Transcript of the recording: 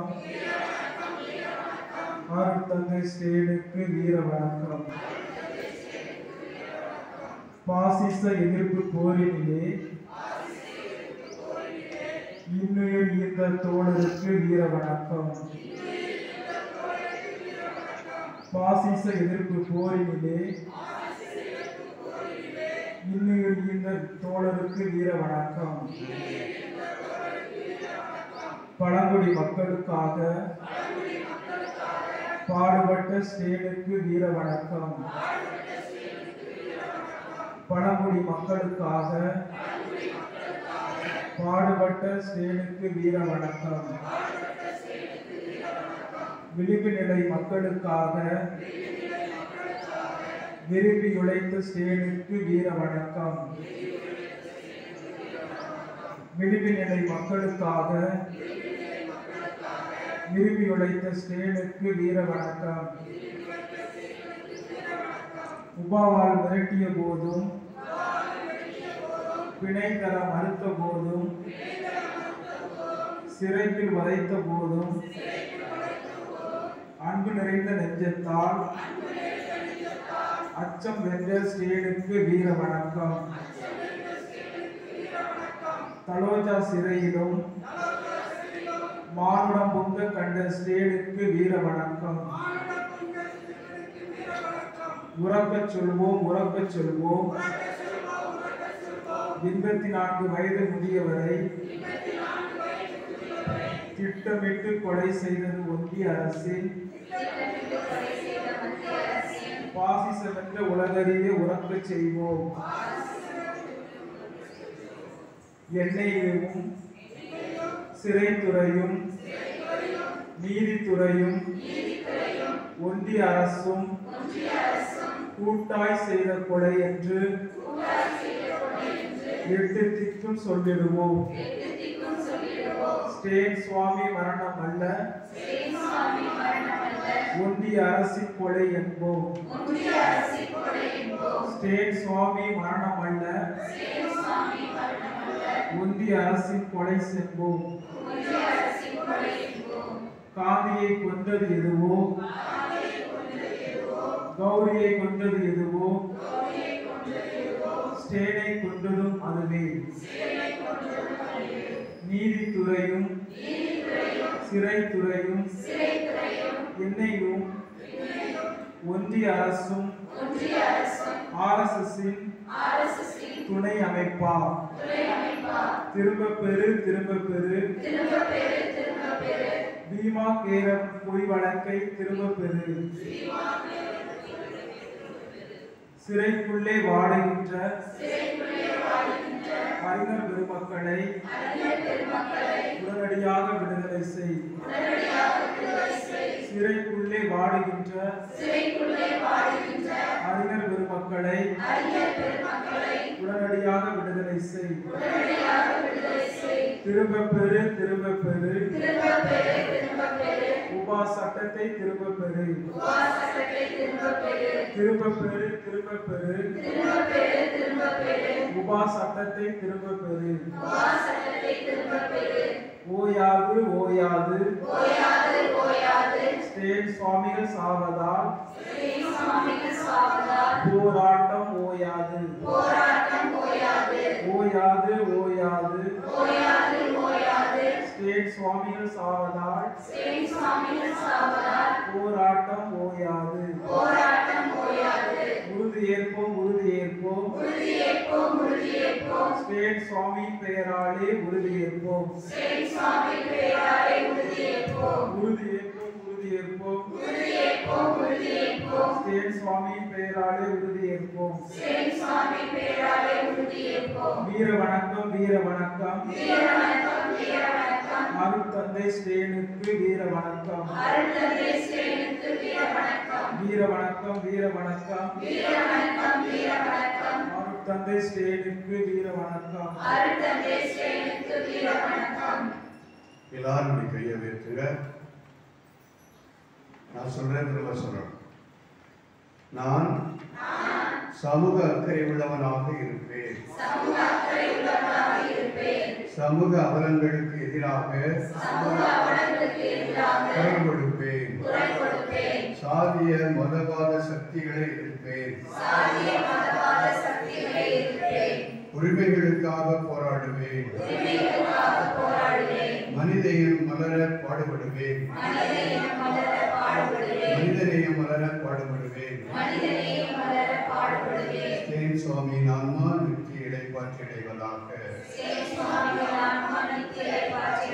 அருட்தந்தை ஸ்டேனுக்கு வீர வணக்கம் பாசிச எதிர்ப்பு போரினிலே இன்னுயிர் ஈந்த தோழருக்கு வீர வணக்கம் பாசிச எதிர்ப்பு போரினிலே இன்னுயிர் ஈந்த தோழருக்கு வீர வணக்கம் பழங்குடி மக்களுக்காக பாடுபட்ட ஸ்டேனுக்கு வீர வணக்கம் பழங்குடி மக்களுக்காக பாடுபட்ட ஸ்டேனுக்கு வீர வணக்கம் விளிம்பு நிலை மக்களுக்காக விரும்பி உழைத்த ஸ்டேனுக்கு வீர வணக்கம் விளிம்பு நிலை மக்களுக்காக விரும்பி உழைத்த ஸ்டேனுக்கு வீர வணக்கம் உபாவால் மிரட்டிய போதும் பிணை தர மறுத்த போதும் சிறைப்பில் வதைத்த போதும் அன்பு நிறைந்த நெஞ்சத்தால் அச்சம் வென்ற ஸ்டேனுக்கு வீர வணக்கம் தலோஜா சிறையிலும் மானுடம் பொங்க கண்ட ஸ்டேனுக்கு வீர வணக்கம் உறக்கச் சொல்வோம் உறக்கச் சொல்வோம் எண்பத்தி நான்கு வயது முதியவரை திட்டமிட்டு கொலை செய்தது ஒன்றிய அரசின் பாசிசமற்ற உலகறிய உறக்கச் செய்வோம் எண்ணெயும் சிறைத்துறையும் நீதித்துறையும் ஒன்றிய அரசும் கூட்டாய் செய்த கொலை என்று எட்டு திக்கும் சொல்லிடுவோம் ஸ்டேன் சுவாமி மரணம் அல்ல ஒன்றிய அரசின் கொலை என்போம் ஸ்டேன் சுவாமி மரணம் அல்ல ஒன்றிய அரசின் கொலை சென்போம் காந்தியை கொண்டது எதுவோ கௌரியை கொண்டது எதுவோ ஸ்டேனை கொண்டதும் அதுவே நீதித்துறையும் சிறைத்துறையும் என்னையும் ஒன்றிய அரசும் ஆர்எஸ்எஸ்ஸின் துணை அமைப்பா திரும்ப பெறு திரும்ப பெறு பீமா கேரம் பொய் வழக்கை திரும்ப பெறு சிறைக்குள்ளே வாடுகின்ற அறிஞர் பெருமக்களை உடனடியாக விடுதலை செய் சிறைக்குள்ளே வாடுகின்ற அறிஞர் பெருமக்களை உடனடியாக விடுதலை செய் திரும்ப பெறு திரும்ப பெறு உபா சட்டத்தை திரும்ப பெறு திரும்ப பெறு திரும்ப பெறு உபா சட்டத்தை திரும்ப பெறு ஓயாது ஓயாது ஸ்டேட் சுவாமிகள் சாவதால் போராட்டம் ஓயாது ஓயாது ஓயாது ஸ்டேட் சுவாமிகள் சாவதால் போராட்டம் ஓயாது உறுதி ஏற்போம் உறுதி ஏற்போம் ஸ்டேட் சுவாமி பெயராலே உறுதி ஏற்போம் உறுதி ஏற்போம் உறுதி ஏற்போம் ஸ்டேட் சுவாமி பெயராலே உறுதி ஏற்போம் வீர வணக்கம் வீர வணக்கம் அருட்தந்தை ஸ்டேனுக்கு வீர வணக்கம் வீர வணக்கம் வீர வணக்கம் அருட்தந்தை ஸ்டேனுக்கு வீர வணக்கம் எல்லாரும் இப்படி கையை உயர்த்துங்க நான் சொல்றேன் திரும்ப சொல்லணும் நான் சமூக அக்கறை உள்ளவனாக இருப்பேன் சமூக அவலங்களுக்கு எதிராக குரல் கொடுப்பேன் குரல் கொடுப்பேன் சாதிய மதவாத சக்திகளை எதிர்ப்பேன் சாதிய மதவாத சக்திகளை எதிர்ப்பேன் உரிமைகளுக்காக போராடுவேன் உரிமைகளுக்காக போராடுவேன் மனிதயம் மலர பாடுபடுவேன் மனிதநேயம் மலர பாடுபடுவேன் மனிதநேயம் மலர பாடுபடுவேன் மனிதநேயம் மலர பாடுபடுவேன் தேன் சுவாமி நான்மா நித்திய இடைப்பாற்றடைவதாக சேன் சுவாமிகள் ஆன்மா நித்திய பாற்றி